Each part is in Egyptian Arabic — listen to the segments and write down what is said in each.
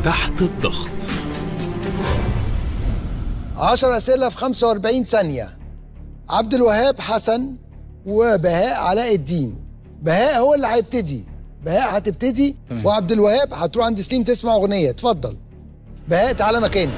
تحت الضغط 10 أسئلة في 45 ثانية عبد الوهاب حسن وبهاء علاء الدين بهاء هو اللي هيبتدي بهاء هتبتدي تمام. وعبد الوهاب هتروح عند سليم تسمع أغنية اتفضل بهاء تعالى مكاني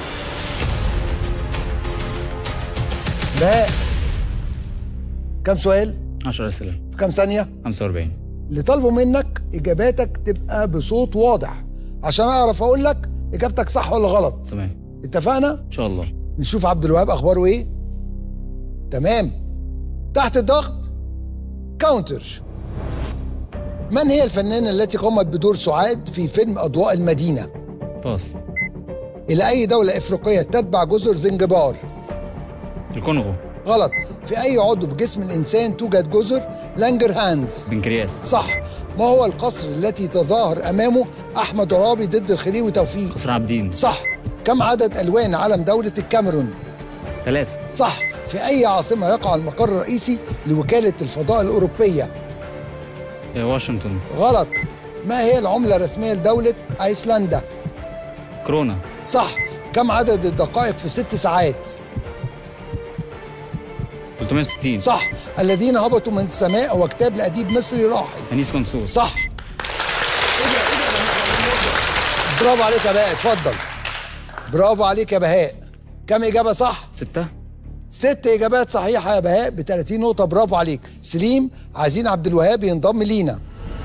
بهاء كم سؤال 10 اسئله في كم ثانية 45 اللي طالبه منك إجاباتك تبقى بصوت واضح عشان أعرف أقول لك إجابتك صح ولا غلط تمام اتفقنا؟ ان شاء الله نشوف عبد الوهاب اخباره ايه تمام تحت الضغط كاونتر من هي الفنانة التي قامت بدور سعاد في فيلم أضواء المدينة؟ باص إلى أي دولة إفريقية تتبع جزر زنجبار؟ الكونغو غلط في أي عضو بجسم الإنسان توجد جزر لانجر هانز؟ بنكرياس صح ما هو القصر التي تظاهر أمامه أحمد عرابي ضد الخديوي توفيق؟ قصر عابدين صح كم عدد ألوان علم دولة الكاميرون؟ ثلاثة صح في أي عاصمة يقع المقر الرئيسي لوكالة الفضاء الأوروبية؟ آه، واشنطن غلط ما هي العملة الرسمية لدولة أيسلندا؟ كورونا صح كم عدد الدقائق في ست ساعات؟ 360 صح الذين هبطوا من السماء هو كتاب لأديب مصري راحل انيس منصور صح برافو عليك يا بهاء اتفضل برافو عليك يا بهاء كم إجابة صح؟ ستة ست إجابات صحيحة يا بهاء ب 30 نقطة برافو عليك سليم عايزين عبد الوهاب ينضم لينا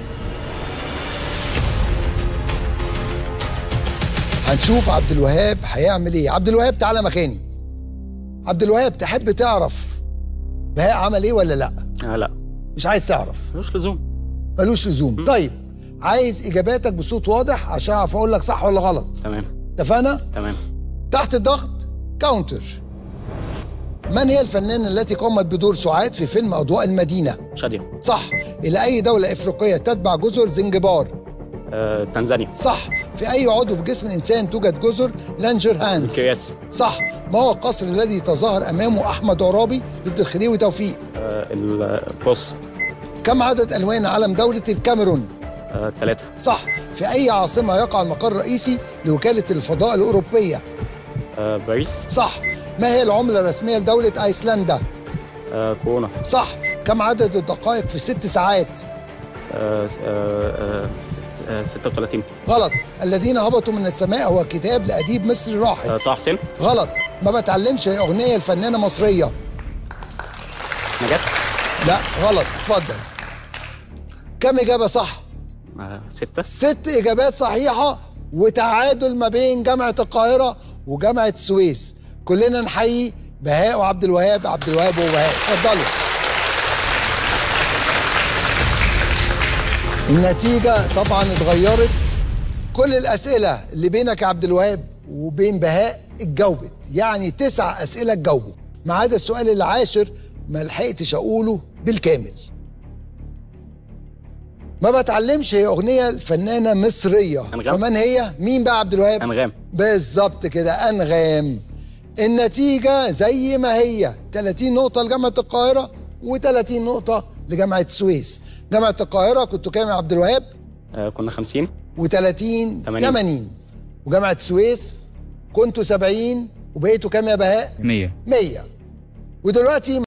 هنشوف عبد الوهاب هيعمل ايه عبد الوهاب تعالى مكاني عبد الوهاب تحب تعرف بهاء عمل ايه ولا لا آه لا مش عايز تعرف ملوش لزوم ملوش لزوم طيب عايز اجاباتك بصوت واضح عشان اعرف اقول لك صح ولا غلط تمام اتفقنا تمام تحت الضغط كاونتر من هي الفنانة التي قامت بدور سعاد في فيلم أضواء المدينة؟ شادية صح إلى أي دولة إفريقية تتبع جزر زنجبار؟ آه، تنزانيا صح في أي عضو بجسم الإنسان توجد جزر لانجر هانز؟ كرياس صح ما هو القصر الذي تظاهر أمامه أحمد عرابي ضد الخديوي توفيق؟ آه، البوس كم عدد ألوان علم دولة الكاميرون؟ آه، ثلاثة صح في أي عاصمة يقع المقر الرئيسي لوكالة الفضاء الأوروبية؟ آه، باريس صح ما هي العملة الرسمية لدولة أيسلندا؟ آه، كورونا صح كم عدد الدقائق في ست ساعات؟ آه، آه، آه، 36 غلط الذين هبطوا من السماء هو كتاب لأديب مصري راحل آه، طه حسين غلط ما بتعلمش هي أغنية لفنانة مصرية نجاة لا غلط اتفضل كم إجابة صح؟ آه، ستة ست إجابات صحيحة وتعادل ما بين جامعة القاهرة وجامعة السويس كلنا نحيي بهاء وعبد الوهاب عبد الوهاب وبهاء اتفضلوا النتيجة طبعا اتغيرت كل الأسئلة اللي بينك يا عبد الوهاب وبين بهاء اتجاوبت يعني تسع أسئلة اتجاوبوا ما عدا السؤال العاشر ما لحقتش أقوله بالكامل ما بتعلمش هي أغنية الفنانة مصرية أنغام. فمن هي؟ مين بقى عبد الوهاب؟ أنغام بالظبط كده أنغام النتيجة زي ما هي 30 نقطة لجامعة القاهرة و30 نقطة لجامعة السويس جامعة القاهرة كنتوا كام يا عبد الوهاب؟ آه، كنا 50 و30 80. 80 وجامعة السويس كنتوا 70 وبقيتوا كام يا بهاء؟ 100 100 ودلوقتي